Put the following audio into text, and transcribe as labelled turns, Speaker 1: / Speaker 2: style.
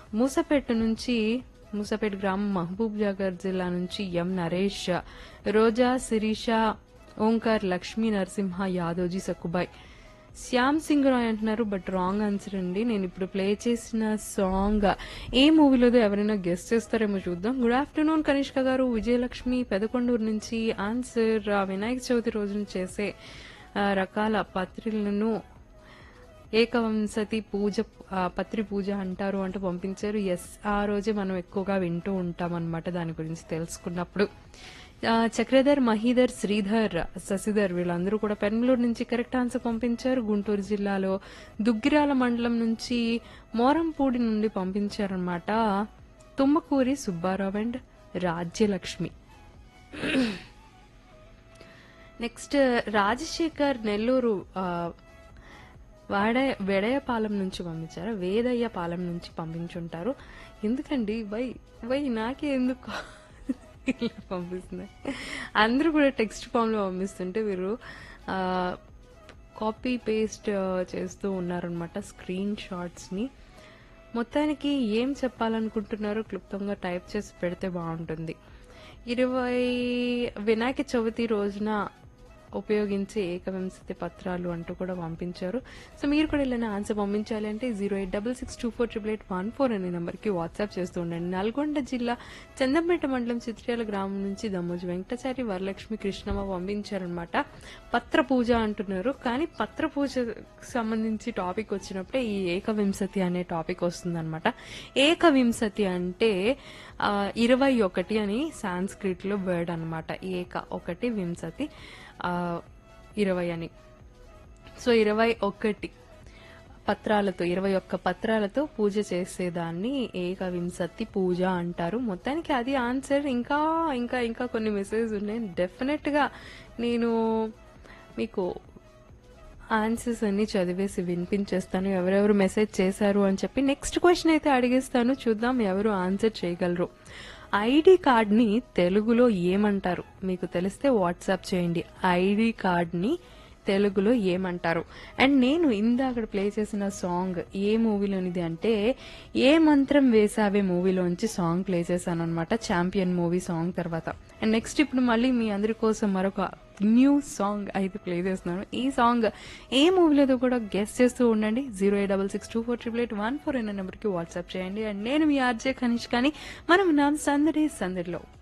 Speaker 1: మూసపేట నుంచి మూసపేట గ్రామం మహబూబ్ నగర్ జిల్లా నుంచి ఎం నరేష్ రోజా శిరీష ఓంకార్ లక్ష్మీ నరసింహ యాదోజీ సక్కుబాయ్ శ్యామ్ సింగ్ రాయ్ అంటున్నారు బట్ రాంగ్ ఆన్సర్ అండి నేను ఇప్పుడు ప్లే చేసిన సాంగ్ ఏ మూవీలోదో ఎవరైనా గెస్ట్ చేస్తారేమో చూద్దాం గుడ్ ఆఫ్టర్నూన్ కనిష్క గారు విజయలక్ష్మి పెదకొండూరు నుంచి ఆన్సర్ ఆ, వినాయక చవితి రోజున చేసే ఆ, రకాల పత్రికలను ఏకవంశతి పూజ ఆ, పత్రి పూజ అంటారు అంటూ పంపించారు ఎస్ ఆ రోజే మనం ఎక్కువగా వింటూ ఉంటాం అనమాట దాని గురించి తెలుసుకున్నప్పుడు ఆ, చక్రధర్ మహీధర్ శ్రీధర్ శశిధర్ వీళ్ళందరూ కూడా పెన్మలూరు నుంచి కరెక్ట్ ఆన్సర్ పంపించారు గుంటూరు జిల్లాలో దుగ్గిరాల మండలం నుంచి మోరంపూడి నుండి పంపించారనమాట తుమ్మకూరి సుబ్బారావు అండ్ రాజ్యలక్ష్మి నెక్స్ట్ రాజశేఖర్ నెల్లూరు ఆ, వాడ వెడయపాలెం నుంచి పంపించారు వేదయ్య పాలెం నుంచి పంపించుంటారు ఎందుకండి వై వై నాకే ఎందుకు ఇలా పంపిస్తుంది అందరూ కూడా టెక్స్ట్ ఫామ్ లో పంపిస్తుంటే వీరు కాపీ పేస్ట్ చేస్తూ ఉన్నారనమాట స్క్రీన్ షాట్స్ ని మొత్తానికి ఏం చెప్పాలనుకుంటున్నారో క్లుప్తంగా టైప్ చేసి పెడితే బాగుంటుంది ఇరవై వినాయక చవితి రోజున ఉపయోగించే ఏకవింశతి పత్రాలు అంటూ కూడా పంపించారు సో మీరు కూడా ఇలా ఆన్సర్ పంపించాలి అంటే zero eight double six two four triple eight one four అనే నెంబర్కి వాట్సాప్ చేస్తూ ఉండండి నల్గొండ జిల్లా చందంపేట మండలం చిత్ర్యాల గ్రామం నుంచి దమ్మోజు వెంకటాచారి వరలక్ష్మి కృష్ణమ్మ పంపించారనమాట పత్ర పూజ అంటున్నారు కానీ పత్ర పూజకు సంబంధించి టాపిక్ వచ్చినప్పుడే ఈ ఏకవింశతి అనే టాపిక్ వస్తుందన్నమాట ఏకవింశతి అంటే ఆ, ఇరవై ఒకటి అని సాంస్క్రిట్ లో వర్డ్ అనమాట ఏక ఒకటి వింశతి ఆ, ఇరవై అని సో ఇరవై ఒకటి పత్రాలతో ఇరవై ఒక్క పత్రాలతో పూజ చేసేదాన్ని ఏకవింశతి పూజ అంటారు మొత్తానికి అది ఆన్సర్ ఇంకా ఇంకా ఇంకా కొన్ని మెసేజ్ ఉన్నాయి డెఫినెట్ గా నేను మీకు ఆన్సర్స్ అన్ని చదివేసి వినిపించేస్తాను ఎవరెవరు మెసేజ్ చేశారు అని చెప్పి నెక్స్ట్ క్వశ్చన్ అయితే అడిగేస్తాను చూద్దాం ఎవరు ఆన్సర్ చేయగలరు ఐడి కార్డ్ని తెలుగులో ఏమంటారు మీకు తెలిస్తే వాట్సాప్ చేయండి ఐడి కార్డ్ని తెలుగులో ఏమంటారు అండ్ నేను ఇందాక ప్లే చేసిన సాంగ్ ఏ మూవీలోనిది అంటే ఏ మంత్రం వేసావే మూవీలోంచి సాంగ్ ప్లే చేశాను అనమాట ఛాంపియన్ మూవీ సాంగ్ తర్వాత అండ్ నెక్స్ట్ ఇప్పుడు మళ్ళీ మీ అందరి కోసం మరొక న్యూ సాంగ్ అయితే ప్లే చేస్తున్నాను ఈ సాంగ్ ఏ మూవీలో కూడా గెస్ట్ చేస్తూ ఉండండి zero eight double six two four triple eight one four అనే నెంబర్కి వాట్సాప్ చేయండి అండ్ నేను మీ ఆర్జే కనిష్ కానీ మనం ఉన్నాం సందడి సందడిలో